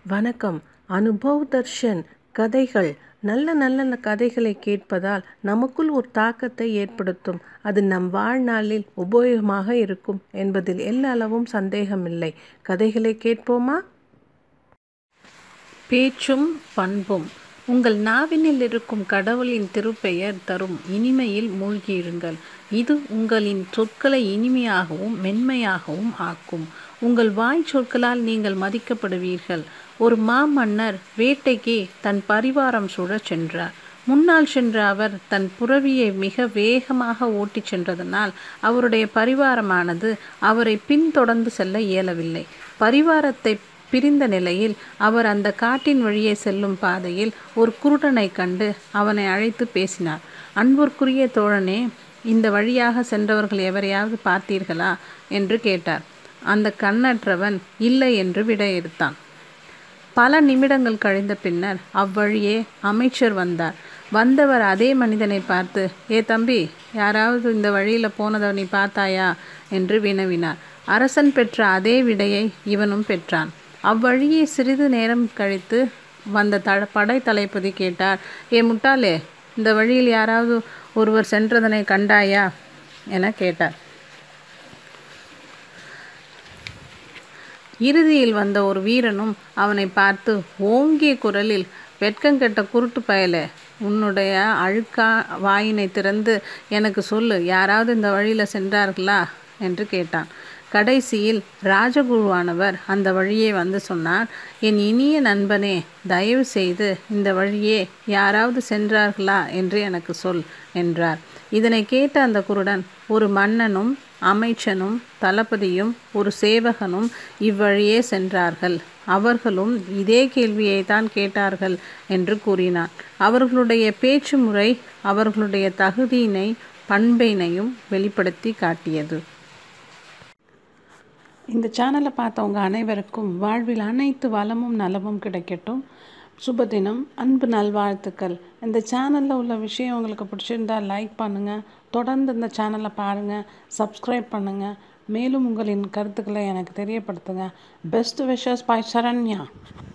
வணக்கம் அனுபவ் தர்ஷன் கதைகள் நல்ல நல்ல கதைகளை கேட்பதால் நமக்குள் ஒரு தாக்கத்தை ஏற்படுத்தும் அது நம் வாழ்நாளில் உபயோகமாக இருக்கும் என்பதில் எல்லளவும் சந்தேகமில்லை கதைகளை கேட்போமா பேச்சும் பண்பும் உங்கள் நாவினில் இருக்கும் கடவுளின் திருப்பெயர் தரும் இனிமையில் மூழ்கியிருங்கள் இது உங்களின் சொற்களை இனிமையாகவும் மென்மையாகவும் ஆக்கும் உங்கள் வாய் சொற்களால் நீங்கள் மதிக்கப்படுவீர்கள் ஒரு மாமன்னர் வேட்டைக்கு தன் பரிவாரம் சூழச் சென்றார் முன்னால் சென்ற அவர் தன் புறவியை மிக வேகமாக ஓட்டிச் சென்றதனால் அவருடைய பரிவாரமானது அவரை பின்தொடர்ந்து செல்ல இயலவில்லை பரிவாரத்தை பிரிந்த நிலையில் அவர் அந்த காட்டின் வழியே செல்லும் பாதையில் ஒரு குருடனை கண்டு அவனை அழைத்து பேசினார் அன்பிற்குரிய தோழனே இந்த வழியாக சென்றவர்கள் எவரையாவது பார்த்தீர்களா என்று கேட்டார் அந்த கண்ணற்றவன் இல்லை என்று விடையெடுத்தான் பல நிமிடங்கள் கழிந்த பின்னர் அவ்வழியே அமைச்சர் வந்தார் வந்தவர் அதே மனிதனை பார்த்து ஏ தம்பி யாராவது இந்த வழியில் போனதை நீ பார்த்தாயா என்று வினவினார் அரசன் பெற்ற அதே விடையை இவனும் பெற்றான் அவ்வழியே சிறிது நேரம் கழித்து வந்த த படை தளபதி கேட்டார் ஏ முட்டாளே இந்த வழியில் யாராவது ஒருவர் சென்றதனை கண்டாயா என கேட்டார் இறுதியில் வந்த ஒரு வீரனும் அவனை பார்த்து ஓங்கிய குரலில் வெட்கங்கெட்ட குருட்டு பயலே உன்னுடைய அழுக்கா வாயினை திறந்து எனக்கு சொல்லு யாராவது இந்த வழியில் சென்றார்களா என்று கேட்டான் கடைசியில் ராஜகுருவானவர் அந்த வழியே வந்து சொன்னார் என் இனிய நண்பனே தயவு செய்து இந்த வழியே யாராவது சென்றார்களா என்று எனக்கு சொல் என்றார் இதனை கேட்ட அந்த குருடன் ஒரு மன்னனும் அமைச்சனும் தளபதியும் ஒரு சேவகனும் இவ்வழியே சென்றார்கள் அவர்களும் இதே கேள்வியை தான் கேட்டார்கள் என்று கூறினார் அவர்களுடைய பேச்சு முறை அவர்களுடைய தகுதியினை பண்பினையும் வெளிப்படுத்தி காட்டியது இந்த சேனலை பார்த்தவங்க அனைவருக்கும் வாழ்வில் அனைத்து வளமும் நலமும் கிடைக்கட்டும் சுபதினம் அன்பு நல்வாழ்த்துக்கள் இந்த சேனலில் உள்ள விஷயம் உங்களுக்கு பிடிச்சிருந்தா லைக் பண்ணுங்கள் தொடர்ந்து இந்த சேனலை பாருங்கள் சப்ஸ்கிரைப் பண்ணுங்கள் மேலும் உங்களின் கருத்துக்களை எனக்கு தெரியப்படுத்துங்க பெஸ்ட் விஷஸ் பாய் சரண்யா